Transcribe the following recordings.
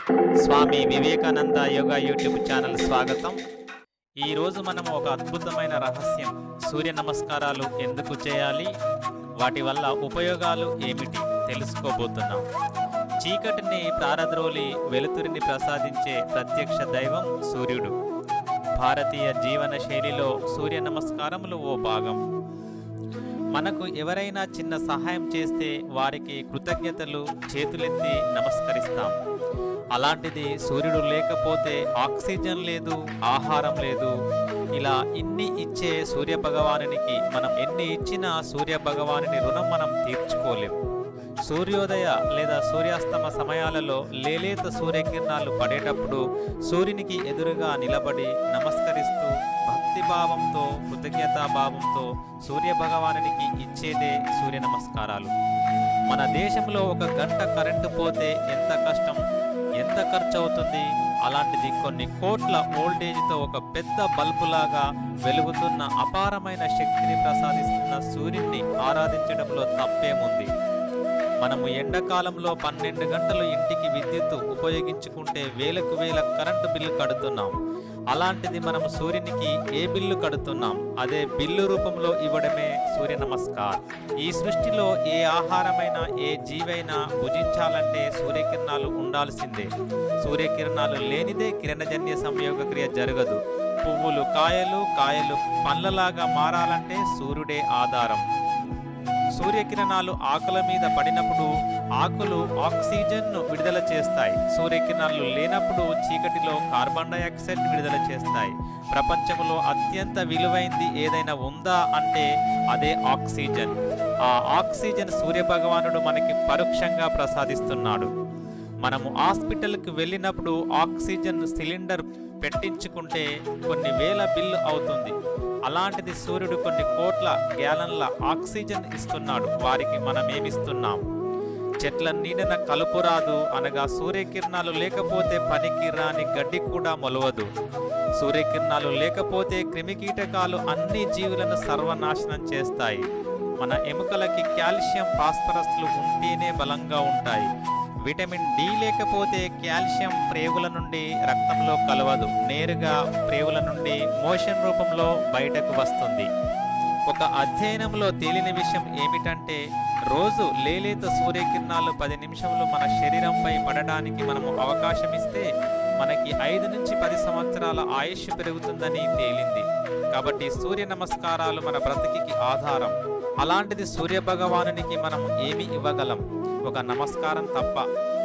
స్వామి Vivekananda yoga YouTube channel స్వాగతం ఈరోజు మనం ఒక అద్భుతమైన రహస్యం సూర్య నమస్కారాలు ఎందుకు చేయాలి వాటి వల్ల ఉపయోగాలు ఏమిటి తెలుసుకోబోతున్నాం చీకటిని ప్రారద్రోలి వెలుతురిని ప్రసాదించే ప్రత్యక్ష దైవం సూర్యుడు భారతీయ జీవన శైలిలో సూర్య నమస్కారములు ఓ భాగం మనకు ఎవరైనా చిన్న సహాయం చేస్తే వారికి కృతజ్ఞతలు చేతులెత్తి నమస్కరిస్తాం అలాంటిది సూర్యుడు లేకపోతే ఆక్సిజన్ లేదు ఆహారం లేదు ఇలా ఇన్ని ఇచ్చే సూర్య భగవానునికి మనం ఎన్ని ఇచ్చినా సూర్య భగవానుని రుణం మనం తీర్చుకోలేం సూర్యోదయ లేదా సూర్యాస్తమ సమయాలలో లేలేత సూర్యకిరణాలు పడేటప్పుడు సూర్యునికి ఎదురుగా నిలబడి నమస్కరిస్తూ భక్తిభావంతో కృతజ్ఞతాభావంతో సూర్య భగవానునికి ఇచ్చేదే సూర్య నమస్కారాలు మన దేశంలో ఒక గంట కరెంటు పోతే ఎంత కష్టం ఎంత ఖర్చు అవుతుంది అలాంటిది కొన్ని కోట్ల ఓల్టేజ్తో ఒక పెద్ద బల్బులాగా వెలుగుతున్న అపారమైన శక్తిని ప్రసాదిస్తున్న సూర్యుడిని ఆరాధించడంలో తప్పేముంది మనము ఎండాకాలంలో పన్నెండు గంటలు ఇంటికి విద్యుత్తు ఉపయోగించుకుంటే వేలకు వేల కరెంటు బిల్లు కడుతున్నాం అలాంటిది మనం సూర్యునికి ఏ బిల్లు కడుతున్నాం అదే బిల్లు రూపంలో ఇవ్వడమే సూర్య నమస్కార్ ఈ సృష్టిలో ఏ ఆహారమైనా ఏ జీవైనా భుజించాలంటే సూర్యకిరణాలు ఉండాల్సిందే సూర్యకిరణాలు లేనిదే కిరణజన్య సంయోగ క్రియ జరగదు పువ్వులు కాయలు కాయలు పండ్లలాగా మారాలంటే సూర్యుడే ఆధారం సూర్యకిరణాలు ఆకుల మీద పడినప్పుడు ఆకులు ఆక్సిజన్ను విడుదల చేస్తాయి సూర్యకిరణాలు లేనప్పుడు చీకటిలో కార్బన్ డయాక్సైడ్ విడుదల చేస్తాయి ప్రపంచంలో అత్యంత విలువైంది ఏదైనా ఉందా అంటే అదే ఆక్సిజన్ ఆ ఆక్సిజన్ సూర్యభగవానుడు మనకి పరోక్షంగా ప్రసాదిస్తున్నాడు మనము హాస్పిటల్కి వెళ్ళినప్పుడు ఆక్సిజన్ సిలిండర్ పెట్టించుకుంటే కొన్ని వేల బిల్లు అవుతుంది అలాంటిది సూర్యుడు కొన్ని కోట్ల గ్యాలన్ల ఆక్సిజన్ ఇస్తున్నాడు వారికి మనం ఏమిస్తున్నాం చెట్ల నీడన కలుపు రాదు అనగా సూర్యకిరణాలు లేకపోతే పనికి రాని గడ్డి కూడా మొలవదు సూర్యకిరణాలు లేకపోతే క్రిమికీటకాలు అన్ని జీవులను సర్వనాశనం చేస్తాయి మన ఎముకలకి కాల్షియం ఫాస్ఫరస్లు ఉంటేనే బలంగా ఉంటాయి విటమిన్ డి లేకపోతే కాల్షియం ప్రేగుల నుండి రక్తంలో కలవదు నేరుగా ప్రేగుల నుండి మోషన్ రూపంలో బయటకు వస్తుంది ఒక అధ్యయనంలో తేలిన విషయం ఏమిటంటే రోజు లేలేత సూర్యకిరణాలు పది నిమిషములు మన శరీరంపై పడడానికి మనము అవకాశం ఇస్తే మనకి ఐదు నుంచి పది సంవత్సరాల ఆయుష్ పెరుగుతుందని తేలింది కాబట్టి సూర్య నమస్కారాలు మన బ్రతికి ఆధారం అలాంటిది సూర్య భగవానునికి మనం ఏమి ఇవ్వగలం ఒక నమస్కారం తప్ప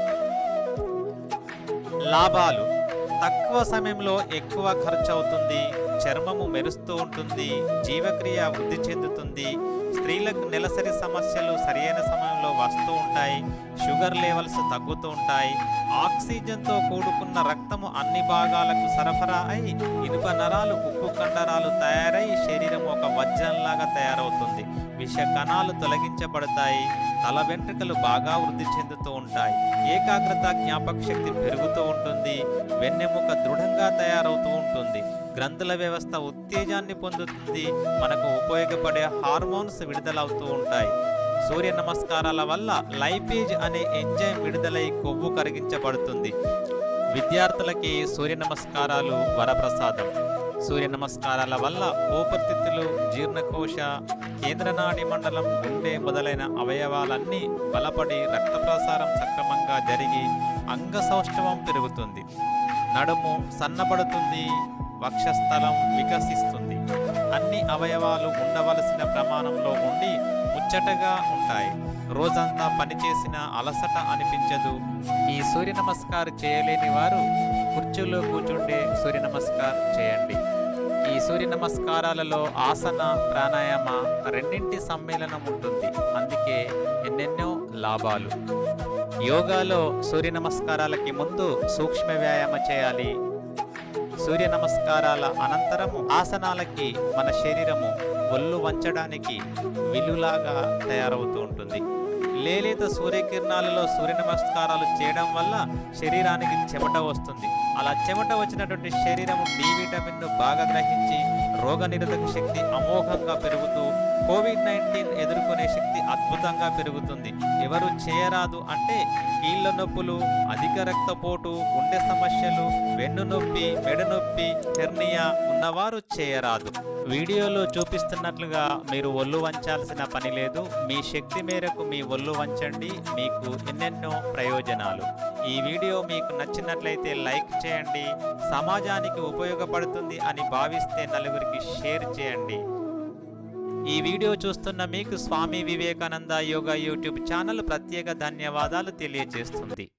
లాభాలు తక్కువ సమయంలో ఎక్కువ ఖర్చు అవుతుంది చర్మము మెరుస్తూ ఉంటుంది జీవక్రియ వృద్ధి చెందుతుంది స్త్రీలకు నెలసరి సమస్యలు సరైన సమయంలో వస్తూ ఉంటాయి షుగర్ లెవెల్స్ తగ్గుతూ ఉంటాయి ఆక్సిజన్తో కూడుకున్న రక్తము అన్ని భాగాలకు సరఫరా అయి ఇనుప నరాలు ఉప్పు కండరాలు తయారై శరీరం ఒక వజ్రంలాగా తయారవుతుంది విష కణాలు తొలగించబడతాయి తల వెంట్రుకలు బాగా వృద్ధి చెందుతూ ఉంటాయి ఏకాగ్రత జ్ఞాపక శక్తి పెరుగుతూ ఉంటుంది వెన్నెముక దృఢంగా తయారవుతూ ఉంటుంది గ్రంథుల వ్యవస్థ ఉత్తేజాన్ని పొందుతుంది మనకు ఉపయోగపడే హార్మోన్స్ విడుదలవుతూ ఉంటాయి సూర్య నమస్కారాల వల్ల లైపేజ్ అనే ఎంజైమ్ విడుదలై కొవ్వు కరిగించబడుతుంది విద్యార్థులకి సూర్య నమస్కారాలు వరప్రసాదం సూర్య నమస్కారాల వల్ల ఊపిరితిత్తులు జీర్ణకోశ కేంద్రనాడి మండలం గుండె మొదలైన అవయవాలన్నీ బలపడి రక్త ప్రసారం సక్రమంగా జరిగి అంగసౌష్ఠవం పెరుగుతుంది నడుము సన్నబడుతుంది వక్షస్థలం వికసిస్తుంది అన్ని అవయవాలు ఉండవలసిన ప్రమాణంలో ఉండి ముచ్చటగా ఉంటాయి రోజంతా పనిచేసిన అలసట అనిపించదు ఈ సూర్య నమస్కారం చేయలేని వారు కుర్చీలో కూర్చుండే సూర్య నమస్కారం చేయండి ఈ సూర్య నమస్కారాలలో ఆసన ప్రాణాయామ రెండింటి సమ్మేళనం ఉంటుంది అందుకే ఎన్నెన్నో లాభాలు యోగాలో సూర్య నమస్కారాలకి ముందు సూక్ష్మ వ్యాయామ చేయాలి సూర్య నమస్కారాల అనంతరము ఆసనాలకి మన శరీరము ఒళ్ళు వంచడానికి విలులాగా తయారవుతూ ఉంటుంది లేలేత సూర్యకిరణాలలో సూర్య నమస్కారాలు చేయడం వల్ల శరీరానికి చెమట వస్తుంది అలా చెమట వచ్చినటువంటి శరీరం డి విటమిన్ను బాగా గ్రహించి రోగ నిరోధక శక్తి అమోఘంగా పెరుగుతూ కోవిడ్ నైన్టీన్ ఎదుర్కొనే శక్తి అద్భుతంగా పెరుగుతుంది ఎవరు చేయరాదు అంటే కీళ్ళ నొప్పులు అధిక రక్తపోటు గుండె సమస్యలు వెన్ను నొప్పి మెడ నొప్పి హెర్నియా ఉన్నవారు చేయరాదు వీడియోలో చూపిస్తున్నట్లుగా మీరు ఒళ్ళు వంచాల్సిన పని లేదు మీ శక్తి మేరకు మీ ఒళ్ళు వంచండి మీకు ఎన్నెన్నో ప్రయోజనాలు ఈ వీడియో మీకు నచ్చినట్లయితే లైక్ చేయండి సమాజానికి ఉపయోగపడుతుంది అని భావిస్తే నలుగురికి షేర్ చేయండి ఈ వీడియో చూస్తున్న మీకు స్వామి వివేకానంద యోగా యూట్యూబ్ ఛానల్ ప్రత్యేక ధన్యవాదాలు తెలియజేస్తుంది